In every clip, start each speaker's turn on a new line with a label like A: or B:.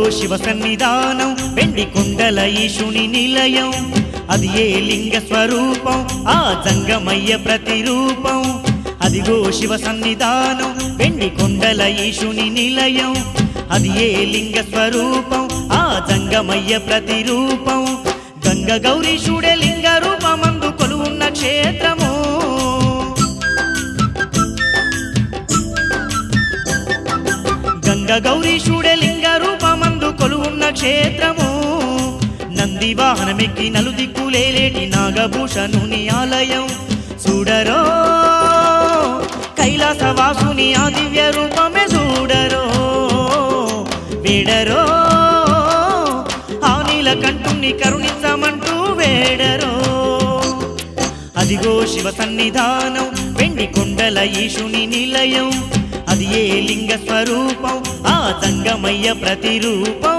A: శివ సన్నిధానం వెండి కొండల ఈశుని నిలయం అది ఏ లింగ స్వరూపం ఆ జంగమయ్య ప్రతిరూపం అదిగో శివ సన్నిధానం వెండి కొండల ఈశుని నిలయం అది ఏ లింగ స్వరూపం ఆ జంగమయ్య ప్రతిరూపం గంగ గౌరీశుడే లింగ రూపమందు కొలువున్న క్షేత్రము గంగ గౌరీశుడే లింగ రూపమందు కొలువున్న క్షేత్రము నంది వాహనమెక్కి నలుదిక్కులేలేటి నాగభూషణుని ఆలయం చూడరో కైలాసవాసుని ఆ దివ్య రూపమే చూడరో వేడరో ఆ నీలకంఠుని కరుణించమంటూ వేడరో అదిగో శివ సన్నిధానం వెండి కొండల ఈశుని నిలయం అది ఏ లింగ స్వరూపం ఆ సంగమయ్య ప్రతిరూపం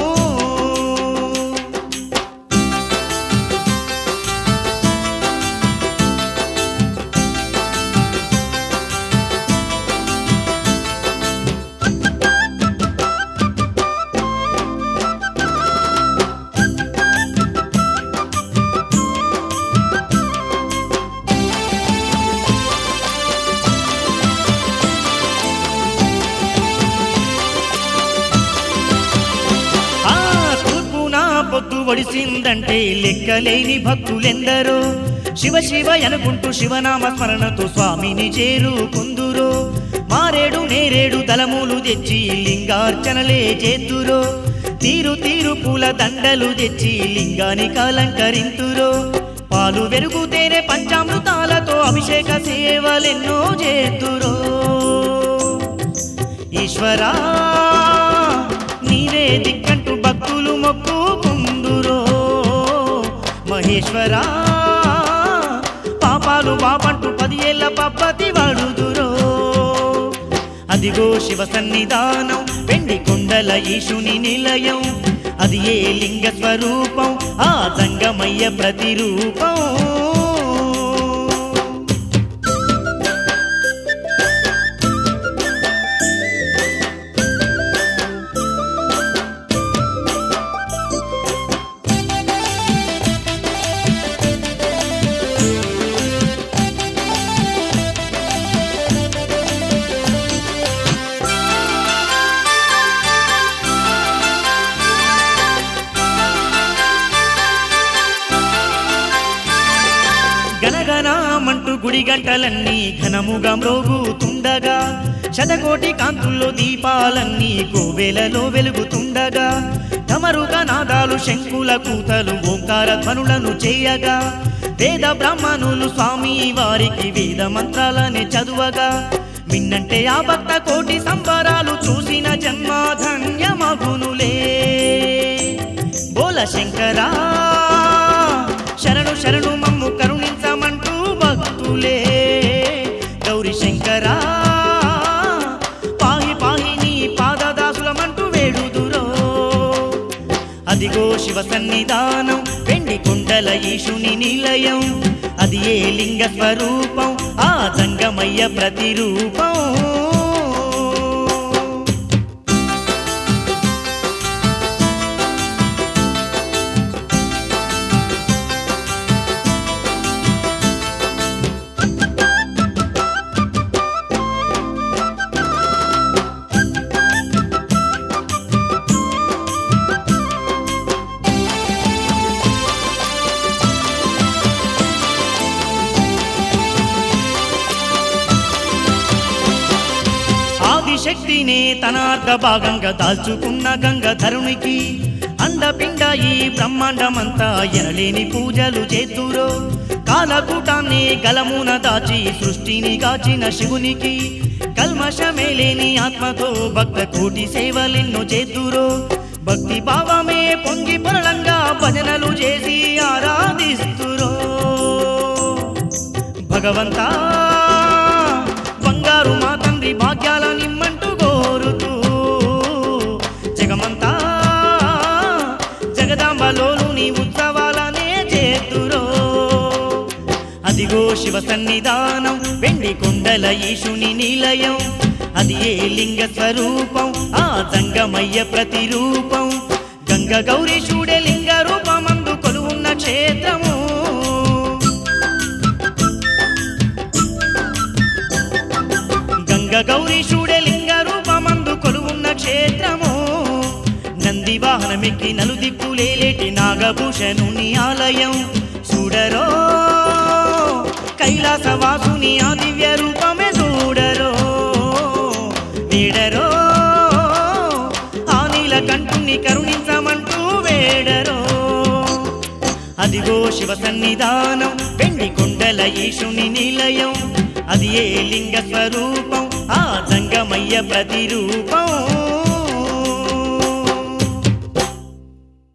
A: ఆ తూర్పున పొద్దు ఒడిసిందంటే లెక్కలేని భక్తులెందరో శివ శివ అనుకుంటూ శివనామ స్మరణతో స్వామిని చేరుకుందురో మారేడు నేరేడు తలములు తెచ్చి లింగార్చనలే చేతురో తీరు తీరు పూల దండలు తెచ్చి లింగానికి అలంకరింతురో పాలు వెరుగు తేనె పంచామృతాలతో అభిషేక సేవలెన్నో చేతురో ఈశ్వరా నీవే దిక్కంటూ భక్తులు మొక్కుకుందురో మహేశ్వరా పాపాలు పాపంటూ పది ఏళ్ళ పప్పతి వాడుదురో అదిగో శివ సన్నిధానం వెండి కొండల ఈశుని నిలయం అది ఏ లింగ స్వరూపం ఆ సంగమయ్య ప్రతిరూపం గనగనామంటూ గుడి గంటలన్నీ ఘనముగా మ్రోగుతుండగా శతకోటి కాంతుల్లో దీపాలన్నీ కోవెలలో వెలుగుతుండగా తమరుగా నాదాలు శంకుల కూతలు ఓంకార ధ్వనులను చేయగా వేద బ్రాహ్మణులు స్వామి వారికి వేద మంత్రాలనే చదువగా విన్నంటే ఆ భక్త కోటి సంబరాలు చూసిన జన్మధన్యమగునులే బోల శంకరా శరణు శరణు మమ్ము కరుణించమంటూ భక్తులే గౌరీ శంకరా పాహి పాహి నీ పాదదాసులమంటూ వేడుదురో అదిగో శివ సన్నిధానం వెండి కొండల ఈశుని నిలయం అది ఏ లింగ స్వరూపం ఆ సంగమయ్య ప్రతిరూపం ఆదిశక్తినే తన అర్ధ భాగంగా దాల్చుకున్న గంగధరునికి అండపిండ ఈ బ్రహ్మాండమంతా ఎనలేని పూజలు చేతురో కాలకూటాన్ని గలమున దాచి సృష్టిని కాచిన శివునికి కల్మషమే లేని ఆత్మతో భక్త కోటి సేవలెన్నో చేతురో భక్తి భావమే పొంగి పొరలంగా భజనలు చేసి ఆరాధిస్తురో భగవంతా బంగారు మా తండ్రి భాగ్యాల నిమ్మంటూ కోరుతూ జగమంతా జగదాంబలోలు నీ ఉత్సవాలనే చేతురో అదిగో శివ సన్నిధానం వెండి కొండల ఈశుని నిలయం అది ఏ లింగ స్వరూపం ఆ జంగమయ్య ప్రతిరూపం గంగ గౌరీశుడే లింగ రూపమందు కొలువున్న క్షేత్రము గంగ గౌరీశుడే లింగ రూపమందు కొలువున్న క్షేత్రము నంది వాహనమెక్కి నలుదిక్కులేలేటి నాగభూషణుని ఆలయం చూడరో కైలాసవాసుని ఆ దివ్య రూపమే చూడరో వేడరో ఆ నీలకంఠుని కరుణించమంటూ వేడరో అదిగో శివ సన్నిధానం వెండి కొండల ఈశుని నిలయం అది ఏ లింగ స్వరూపం ఆ జంగమయ్య ప్రతిరూపం